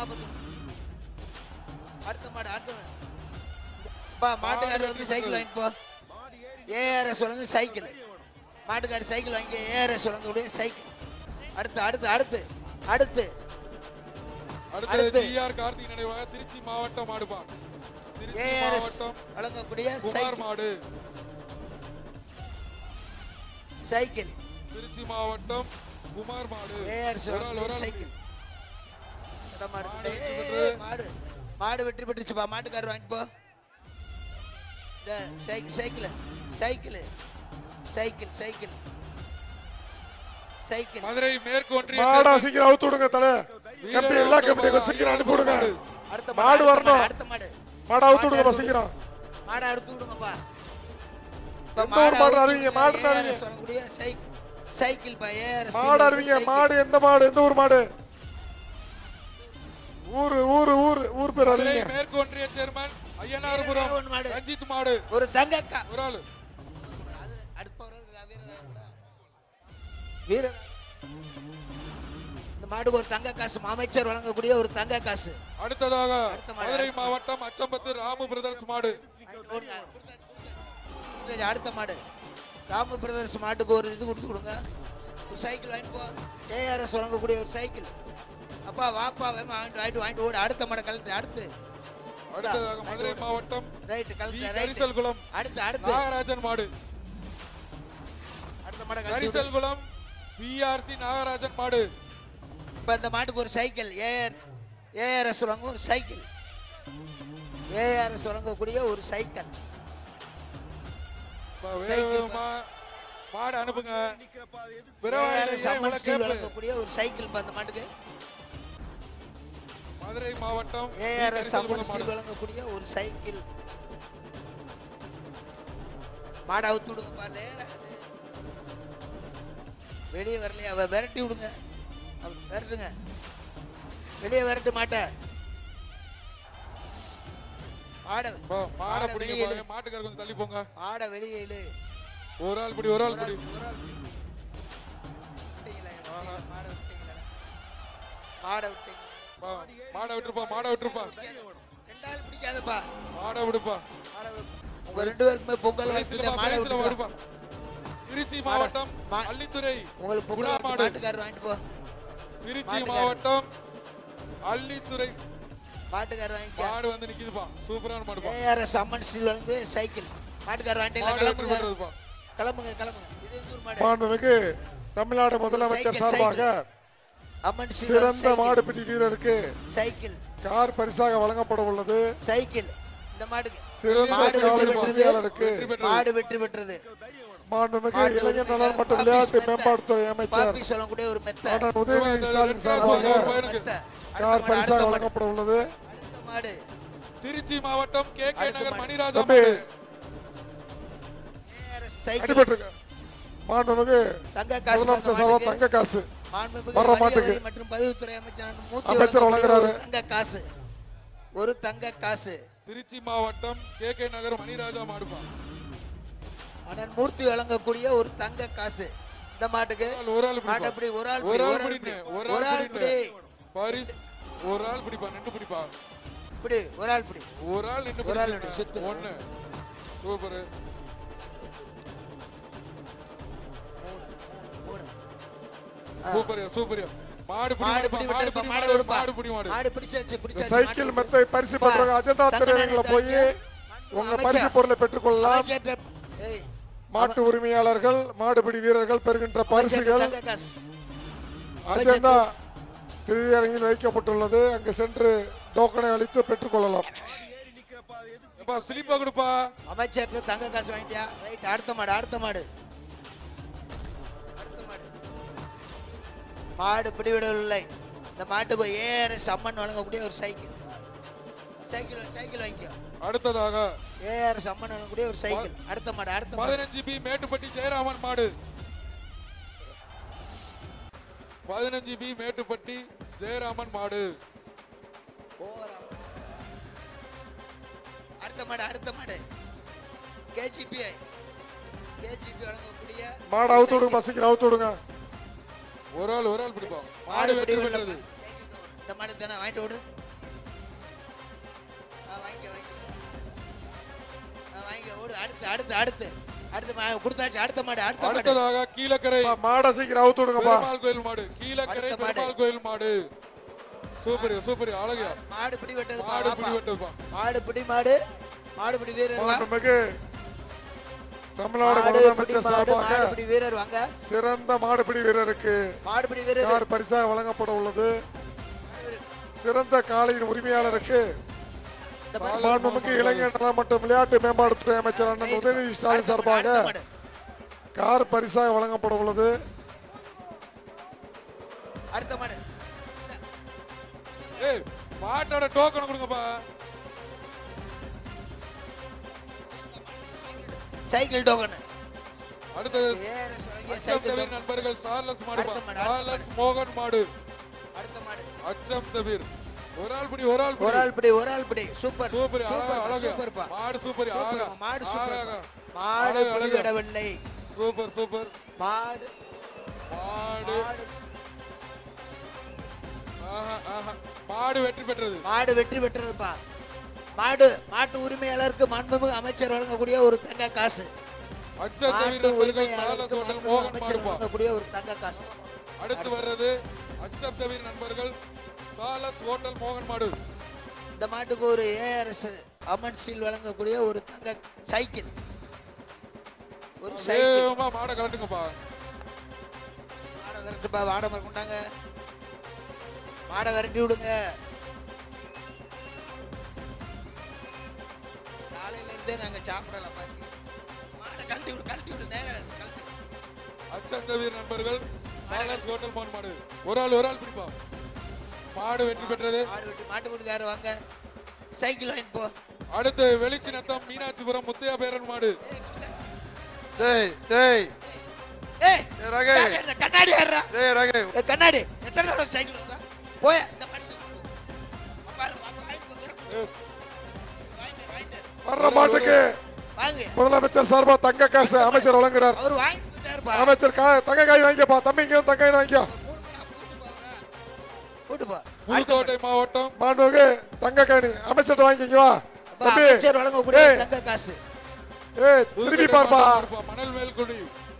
நாற்பது அடுத்த மாடு அடுத்த மாடு. பா மாட்டுக்காரர் வந்து சைக்கிள் வாங்கிட்டு போ ஏஆர்எஸ் சொல்லுங்க சைக்கிள் மாட்டுக்காரர் சைக்கிள் வாங்கி ஏஆர்எஸ் சொல்லுங்க உடைய சைக்கிள் அடுத்து அடுத்து அடுத்து அடுத்து அடுத்தது அடுத்து. ஜிஆர் கார்த்திக் நினைவாக திருச்சி மாவட்டம் மாடுபா திருச்சி ஏஆர்எஸ் மாவட்டம் வழங்கக்கூடிய குமார் சைக்கிள் மாடு சைக்கிள் திருச்சி மாவட்டம் குமார் மாடு ஏஆர்எஸ் ஒரு ஆள், வழங்கக்கூடிய ஒரு ஆள் சைக்கிள் அட மாடு மாடு வெற்றி ஏய், பெற்றது. மாடு மாடு வெற்றி பெற்றுச்சுப்பா மாட்டுக்காரர் வாங்கிட்டு போ இந்த cycle cycle cycle cycle cycle cycle Madurai மேற்கு ஒன்றிய மாடா சீக்கிரம் அவுத்து விடுங்க தலை கம்பி எல்லா கம்பெனி கொஞ்சம் சீக்கிரம் அனுப்பி விடுங்க அடுத்த மாடு அடுத்த வரணும். அடுத்த மாடு மாடா அவுத்து விடுங்கப்பா சீக்கிரம் மாடை அறுத்து விடுங்கப்பா இப்ப எந்த ஒரு மாடு அறுத்து அறிவிங்க? விடுங்க. மாடு தான் ARS அறிவிங்க. சொல்லக்கூடிய சைக்- சைக்கிள் பா ஏஆர்எஸ் மாடு அறிவிங்க மாடு எந்த மாடு எந்த ஊர் மாடு ஊரு ஊரு ஊர் ஊர் பேர் மதுரை அறிவிங்க மேற்கு ஒன்றிய சேர்மன் ஐயனார்புரம் ஒன்று மாடு. ரஞ்சித் மாடு ஒரு தங்கக்கா ஒரு ஆளு அடுப்பவர் வீரர் இந்த மாடுக்கு ஒரு தங்க காசு அமைச்சர் வழங்கக்கூடிய ஒரு தங்க காசு அடுத்ததாக அடுத்த மாடு. மதுரை மாவட்டம் அச்சம்பத்து ராமு பிரதர்ஸ் மாடு கொடுங்க. கொடுத்தாச்சு. அடுத்த மாடு ராமு பிரதர்ஸ் மாட்டுக்கு ஒரு இது கொடுத்து கொடுங்க ஒரு சைக்கிள் வாங்கிட்டு போ ஏஆர்எஸ் வழங்கக்கூடிய ஒரு சைக்கிள் அப்பா வாப்பா வேமா வாங்கிட்டு வாங்கிட்டு வாங்கிட்டு ஓடு அடுத்த மாடை கழட்டு அடுத்து அடுத்ததாக மதுரை மாவட்டம் ரைட்டு வி கழட்டு ரைட்டு கரிசல் குளம் அடுத்து அடுத்து நாகராஜன் மாடு அடுத்த மாடை கழட்டி விடு. கரிசல் குளம் பிஆர்சி நாகராஜன் மாடு இப்போ இந்த மாட்டுக்கு ஒரு சைக்கிள் ஏஆர் ஏஆர்எஸ் வழங்க ஒரு சைக்கிள் ஏஆர்எஸ் வழங்கக்கூடிய ஒரு சைக்கிள் இப்ப வேக சைக்கிள் வேகமா மாடு அனுப்புங்க ஏஆர்எஸ் பிறவாயிலே அம்மன் இவ்வளவு ஸ்டீல் கேப்பு. வழங்கக்கூடிய ஒரு சைக்கிள் இப்போ அந்த மாட்டுக்கு மதுரை மாவட்டம் வி ஏஆர்எஸ் கரிசல் அம்மன் குளம் ஸ்டீல் மாடு. வழங்கக்கூடிய ஒரு சைக்கிள் மாடை அவுத்து விடுங்கப்பா நேரா வெளியே வரலையா அவ விரட்டி விடுங்க அவ விரட்டுங்க வெளியே விரட்டு மாட்ட மாட பா, மாடை மாடை பிடிங்க வெளியே பாருங்க. மாட்டுக்காரர் கொஞ்சம் தள்ளி போங்க மாட வெளியே இழு ஒரு ஆள் பிடி ஒரு ஆள் ஒரு பிடி ஆள், ஒரு ஆள் பிடி. விட்டீங்களா, விட்டீங்களா, மாடை விட்டீங்களா? மாடை விட்டீங்க பா, மாடை விட்டுருப்பா மாடை விட்டுருப்பா ரெண்டு ஆள் பிடிக்காதப்பா மாடை விடுப்பா மாடை வி- உங்க ரெண்டு பேருக்குமே பொங்கல் பரிசுல வாழ்த்து வா, மாடை பரிசுல விட்டுப்பா வருப்பா திருச்சி மாவட்டம் மா- அள்ளித்துறை உங்களுக்கு பொங்கல் குணா வாழ்த்து மாடு மாட்டுக்காரர் வாங்கிட்டு போ திருச்சி மாட்டுக்காரர். மாவட்டம் அள்ளித்துறை மாட்டுக்காரர் வாங்கிக்க மாடு வந்து நிக்குதுப்பா சூப்பரான மாடுப்பா ஏஆர்எஸ் அம்மன் ஸ்டீல் வழங்கு சைக்கிள் மாட்டுக்காரர் வாங்கிட்டீங்களா மாடு வெற்றி கிளம்புங்க பெற்றதுப்பா கிளம்புங்க கிளம்புங்க இது எந்த ஊர் மாடு மாண்புமிகு தமிழ்நாடு முதலமைச்சர் சைக்கிள், சார்பாக அம்மன் ஸ்டீல் சிறந்த சைக்கிள். மாடுபிடி வீரருக்கு சைக்கிள் கார் பரிசாக வழங்கப்பட உள்ளது சைக்கிள் இந்த மாடுக்கு சிறந்த மாடு காலை வெற்றி பெற்றது. உரிமையாளருக்கு வெற்றி பெற்றது. மாடு வெற்றி பெற்றது மாண்புமிகு மாட்டு இளைஞர் நலன் உரிமையாளர் மற்றும் பாப்பி விளையாட்டு மெத்த. மேம்பாட்டுத்துறை அமைச்சர் பாப்பி சொல்லக்கூடிய ஒரு மெத்த அண்ணன் உதயநிதி ஸ்டாலின் சார்பாக மெத்த கார் அடுத்த மாடு, பரிசாக அடுத்த மாடு. வழங்கப்பட உள்ளது அடுத்த மாடு திருச்சி மாவட்டம் கே கே அடுத்த நகர் மாடு. மணிராஜா தம்பி மாடு ARS சைக்கிள் அடிபட்டிருக்க மாண்புமிகு தங்க காசு முதலமைச்சர் பணம் சார்பாக மாட்டுக்கு. தங்க காசு மாண்புமிகு வர்ற வணிக மாட்டுக்கு. வரி மற்றும் பதிவுத்துறை அமைச்சர் மூர்த்தி அமைச்சர் வழங்கக்கூடிய வழங்குறாரு. ஒரு தங்க காசு ஒரு தங்க காசு திருச்சி மாவட்டம் கே கே நகர் மணிராஜா மாடுப்பா அண்ணன் மூர்த்தி வழங்கக்கூடிய ஒரு தங்க காசு இந்த மாட்டுக்கு ஒரு ஆள், ஒரு ஆள் மாட்டை பிடிப்பா பிடி ஒரு ஆள் ஒரு பிடி ஆள் ஒரு ஆள் பிடிங்க பிடி ஒரு ஒரு ஆள் ஆள் பிடி பிடிங்க பரிஸ் ஒரு ஆள் பிடிப்பா நின்று பிடிப்பா பிடி ஒரு ஆள் பிடி ஒரு ஆள் நின்று ஒரு ஆள் பிடிங்க. நின்னு சுத்து. ஒண்ணு சூப்பர் மூணு சூப்பர் சூப்பர் மாடு பிடி மாடு மாடுப்பா, பிடி மாடு விட்டதுப்பா பிடி மாடு மாடு விடுப்பா மாடு பிடி மாடு மாடு பிடிச்சாச்சு இந்த பிடிச்சாச்சு சைக்கிள் மாட்டு மெத்தை பரிசு பெற்றவங்க அஜந்தா தங்க திரையரங்கில் நாணயத்தை போய் வாங்கிக்க. உங்க அமைச்சர். பரிசு பொருளை பெற்றுக்கொள்ளலாம் அமைச்சர்ட்ட- ஏய், மாட்டு உரிமையாளர்கள் மாடுபிடி வீரர்கள் பெறுகின்ற அமைச்சர்ட்ட பரிசுகள் தங்க காசு அஜந்தா திரையரங்கில் வைக்கப்பட்டுள்ளது அங்கு சென்று டோக்கனை அளித்து பெற்றுக்கொள்ளலாம் எப்பா ஸ்லிப்பா கொடுப்பா அமைச்சர்கிட்ட தங்க காசு வாங்கிட்டியா ரைட் அடுத்த மாடு அடுத்த மாடு அடுத்த மாடு மாடு பிடிவிடவில்லை இந்த மாட்டுக்கு ஏஆர்எஸ் அம்மன் வழங்கக்கூடிய ஒரு சைக்கிள் சைக்கிள் சைக்கிள் வாங்கிக்கோ அடுத்ததாக ஏஆர்எஸ் அம்மன் வழங்கக்கூடிய ஒரு சைக்கிள் அடுத்த மாடு அடுத்த மாடு பதினஞ்சு பி மேட்டுப்பட்டி ஜெயராமன் மாடு பதினஞ்சு பி மேட்டுப்பட்டி ஜெயராமன் மாடு ஓவரா. அடுத்த மாடு அடுத்த மாடு கேஜிபிஐ கேஜிபி வழங்கக்கூடிய மாடு அவுத்து விடுங்க பசிக்கிற அவுத்து விடுங்க ஒரு ஆள் ஒரு ஆள் பிடிப்போம் மாடு மாடு வெற்றி பிடிவில்லை. பெற்றது இந்த மாடு தானே வாங்கிட்டு ஓடு ஆ, வாங்கிக்க வாங்கிக்க ஆ, வாங்கிக்க ஓடு அடுத்து அடுத்து அடுத்து அடுத்து மா- கொடுத்தாச்சு அடுத்த மாடு அடுத்த மாடு அடுத்ததாக கீழக்கரை பா, மாடை சீக்கிரம் அவுத்து விடுங்கப்பா பெருமாள் கோயில் மாடு கீழக்கரை அடுத்த மாடு. பெருமாள் கோயில் மாடு சூப்பர் சூப்பர் அழகியா மாடு பிடி வெட்டது மாடு பிடி வெட்டுப்பா மாடு பிடி மாடு மாடு பிடி வீரர் வா. மாண்புமிகு தமிழ்நாடு மாடு பிடி முதலமைச்சர் மாடு சார்பாக மாடு பிடி வீரர் வாங்க சிறந்த மாடுபிடி வீரருக்கு மாடு பிடி வீரர் கார் பரிசாக வழங்கப்பட உள்ளது சிறந்த காளையின் உரிமையாளருக்கு இந்த மாடு மாண்புமிகு இளைஞர் நலம் மற்றும் விளையாட்டு மேம்பாட்டுத்துறை அமைச்சர் அண்ணன் உதயநிதி ஸ்டாலின் சார்பாக அடுத்த மாடு. கார் பரிசாக வழங்கப்பட உள்ளது அடுத்த மாடு இந்த- ஏய் மாட்டோட டோக்கன் கொடுங்கப்பா சைக்கிள் டோக்கன் அடுத்தது ஏஆர்எஸ் வழங்கிய அச்சம் சைக்கிள் தவிர டோக்கன் நண்பர்கள் சார்லஸ் மாடுப்பா அடுத்த மாடு, அடுத்த சார்லஸ் மோகன் மாடு அடுத்த மாடு அச்சம் தவிர ஒரு ஆள் பிடி ஒரு ஆள் ஒரு பிடி ஆள் பிடி ஒரு ஆள் பிடி சூப்பர் சூப்பர் அழகா சூப்பர் அழகா சூப்பர்ப்பா மாடு சூப்பர் சூப்பர் ஆகா மாடு ஆகா, சூப்பர் ஆகா. மாடு அழகு, பிடி அழகு. விடவில்லை சூப்பர் சூப்பர் மாடு மாடு மாடு ஆஹா ஆஹா மாடு வெற்றி பெற்றது மாடு வெற்றி பெற்றதுப்பா மாடு மாட்டு உரிமையாளருக்கு மாண்புமிகு அமைச்சர் வழங்கக்கூடிய ஒரு தங்க காசு அச்சம் தவிர மாட்டு நண்பர்கள் உரிமையாளருக்கு சார்லஸ் ஹோட்டல் மாண்புமிகு மோகன் அமைச்சர் மாடுப்பா வழங்கக்கூடிய ஒரு தங்க காசு அடுத்து வர்றது அச்சம் தவிர நண்பர்கள் சாலஸ் ஹோட்டல் மோகன் மாடு இந்த மாட்டுக்கு ஒரு ஏஆர்எஸ் அமன் ஸ்டீல் வழங்கக்கூடிய ஒரு தங்க சைக்கிள் ஒரு சைக்கிள் வேகமா மாடை கலட்டுங்கப்பா மாடை விரட்டுப்பா வாடை மரம் கொண்டாங்க மாடை விரட்டி விடுங்க காலையில இருந்தே நாங்க சாப்பிடலாம் பாட்டி மாடை கழட்டி விடு கழட்டி விடு நேரம் கழட்டி அச்சம் தவிர நண்பர்கள் சாலஸ் ஹோட்டல் மோகன் மாடு ஒரு ஆள் ஒரு ஆள் பிடிப்பா மாடு வெற்றி பெற்றது மாடு வெட்டி மாட்டு வீட்டுக்காரர் வாங்க சைக்கிள் வாங்கிட்டு போ அடுத்து வெளிச்சினத்தம் மீனாட்சிபுரம் முத்தையா பேரன் மாடு டேய் டேய் ஏய் ஏய், ரகு. யார் ஏறுறா? கண்ணாடி ஏறுறா டேய் ரகு ஏய், கண்ணாடி எத்தனை தடவை சைக்கிள் வாங்க போய இந்த மாடு அப்பா அப்பா, வாங்கிட்டு போ, விரட்டு. ஏய், வாங்கிட்டு வர, வாங்கிட்டு வர. வர்ற மாட்டுக்கு வாங்க முதலமைச்சர் சார்பா தங்க காசு அமைச்சர் வழங்குகிறார் அவர் வாங்கிட்டு இருப்பா அமைச்சர் கா தங்க காய் வாங்கிக்கப்பா தம்பி இங்க தங்க காய் வாங்கிக்கோ கூட்டு போ புதுக்கோட்டை மாவட்டம் மாண்புமிகு தங்க காய் அமைச்சர்ட்ட வாங்கிக்கிங்க வா அப்பா, தம்பி அமைச்சர் வழங்கக்கூடிய ஏய், தங்க காசு ஏய் திரும்பி பார்ப்பா மணல் மேல்குடி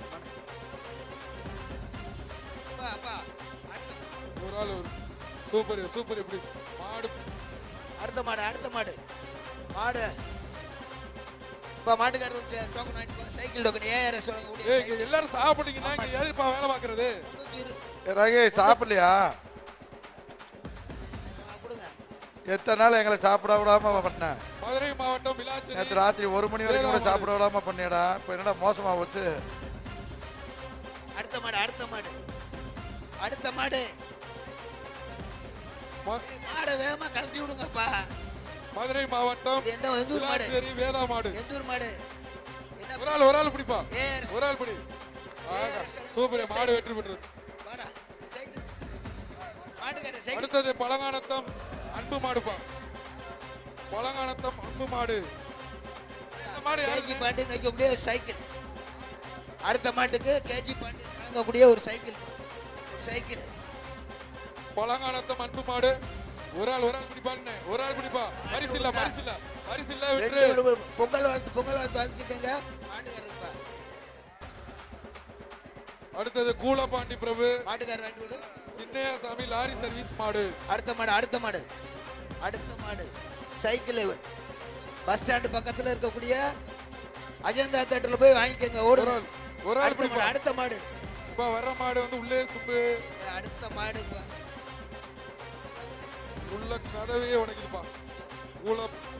அப்பா, அப்பா, அடுத்த- ஒரு ஆள் ஒரு சூப்பர் சூப்பர் இப்படி மாடு அடுத்த மாடு அடுத்த மாடு மாடு இப்ப மாட்டுக்காரர் வச்சு டோக்கன் வாங்கிட்டு போ சைக்கிள் டோக்கன் ஏஆர்எஸ் வழங்கக்கூடிய ஏய் சைக்கிள் இங்க எல்லாரும் சாப்பிட்டீங்கன்னா இங்க எதுப்பா வேலை பாக்குறது முன்னூத்தி இரு- ரகு சாப்பிடலையா ஆ, கொடுங்க எத்தனை நாள் எங்களை சாப்பிட விடாம பண்ண மதுரை மாவட்டம் விளாச்சேரி நேற்று ராத்திரி ஒரு மணி வரைக்கும் கூட சாப்பிட விடாம பண்ணியடா இப்போ என்னடா மோசமா போச்சு அடுத்த மாடு அடுத்த மாடு அடுத்த மாடு ம- மாடை வேகமா கழட்டி விடுங்கப்பா மதுரை மாவட்டம் இது எந்த எந்த ஊர் மாடு விளாச்சேரி வேதா மாடு எந்த ஊர் மாடு என்ன ஒரு ஆள் ஒரு ஆள் பிடிப்பா ஏஆர்எஸ் ஒரு ஆள் பிடி ஆகா, சூப்பர் மாடு வெற்றி பெற்றது வாடா சைக்கிள் மாட்டுக்காரர் சைக்கிள் அடுத்தது பழங்கானத்தம் அன்பு மாடுப்பா பழங்கானத்தம் அன்பு மாடு இந்த மாடு கேஜி யாருக்கு? பாண்டியன் வைக்கக்கூடிய ஒரு சைக்கிள் அடுத்த மாட்டுக்கு கேஜி பாண்டியன் வழங்கக்கூடிய ஒரு சைக்கிள் ஒரு சைக்கிள் பழங்கானத்தம் அன்பு மாடு ஒரு ஆள் ஒரு ஆள் பிடிப்பான்னு ஒரு ஆள் பிடிப்பா பரிசு இல்ல பரிசு இல்ல பரிசு இல்ல ரெண்டு வெற்றி விடு- பொங்கல் வாழ்த்து பொங்கல் வாழ்த்து வச்சுக்கோங்க மாட்டுக்காரர் இருப்பா அடுத்தது கூலபாண்டி பிரபு மாட்டுக்காரர் வாங்கிட்டு விடு சின்னையாசாமி லாரி சர்வீஸ் மாடு அடுத்த மாடு அடுத்த மாடு அடுத்த மாடு சைக்கிள் பஸ் ஸ்டாண்டு பக்கத்துல இருக்கக்கூடிய அஜந்தா தேட்டர்ல போய் வாங்கிக்கோங்க ஒரு ஓடுங்க ஆள் ஒரு ஆள் அடுத்த மாடு பிடிப்பா அடுத்த மாடு இப்ப வர்ற மாடு வந்து உள்ளே சுப்பு அடுத்த மாடு இப்ப. உள்ள கதவையே உடைக்குதுப்பா கூல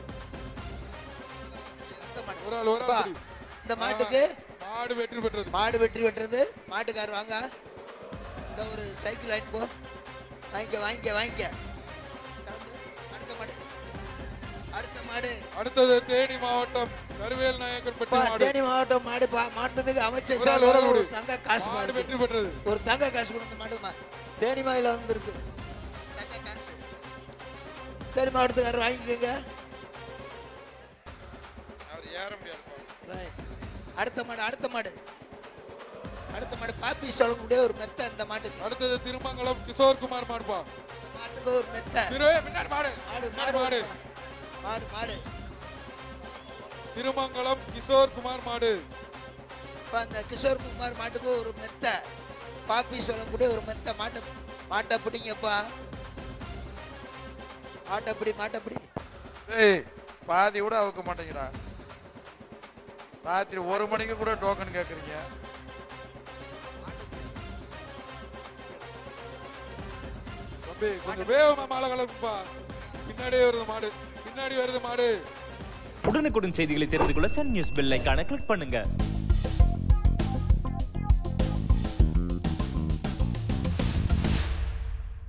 அடுத்த மாடு ஒரு ஆள் ஒரு இப்ப, ஆள் பிடி. இந்த மாட்டுக்கு மாடு வெற்றி பெற்றது மாடு வெற்றி பெற்றது மாட்டுக்காரர் வாங்க இந்த ஒரு சைக்கிள் வாங்கிட்டு போ வாங்கிக்க வாங்கிக்க வாங்கிக்க கிளம்பு. அடுத்த மாடு அடுத்த மாடு அடுத்தது தேனி மாவட்டம் கருவேல் நாயக்கன்பட்டி பா, மாடு தேனி மாவட்டம் மாடு பா- மாண்புமிகு அமைச்சர் ஒரு ஆள், சார்பாக ஒரு ஆள் ஒரு விடு. தங்க காசு மாடு மாடு வெற்றி பெற்றது ஒரு தங்க காசு கொடுத்த மாடுமா தேனி மாயில வந்திருக்கு தங்க காசு தேனி மாவட்டத்துக்காரர் வாங்கிக்கோங்க அவர் ஏற முடியாது Right. அடுத்த மாடு அடுத்த மாடு அடுத்த மாடு பாப்பி சொல்லக்கூடிய ஒரு மெத்த இந்த மாட்டுக்கு அடுத்தது திருமங்கலம் கிஷோர் குமார் மாடுப்பா மாட்டுக்கு ஒரு மெத்த திரு பின்னாடி மாடு மாடு மாடு மாடு மாடு மாடு மாடு திருமங்கலம் கிஷோர் குமார் மாடு இப்போ அந்த கிஷோர் குமார் மாட்டுக்கு ஒரு மெத்த பாப்பி சொல்லக்கூடிய ஒரு மெத்த மாட்டை மாட்டை பிடிங்கப்பா மாட்டை பிடி மாட்டை பிடி ஏய் பாதி கூட அவுக்க மாட்டேங்கடா ராத்திரி ஒரு மணிக்கு கூட டோக்கன் கேக்குறீங்க தம்பி கொஞ்சம் வேகமா மாலை கலருப்பா பின்னாடியே வருது மாடு பின்னாடி வருது மாடு உடனுக்குடன் செய்திகளை தெரிந்து கொள்ள சன் நியூஸ் பெல் ஐகானை கிளிக் பண்ணுங்க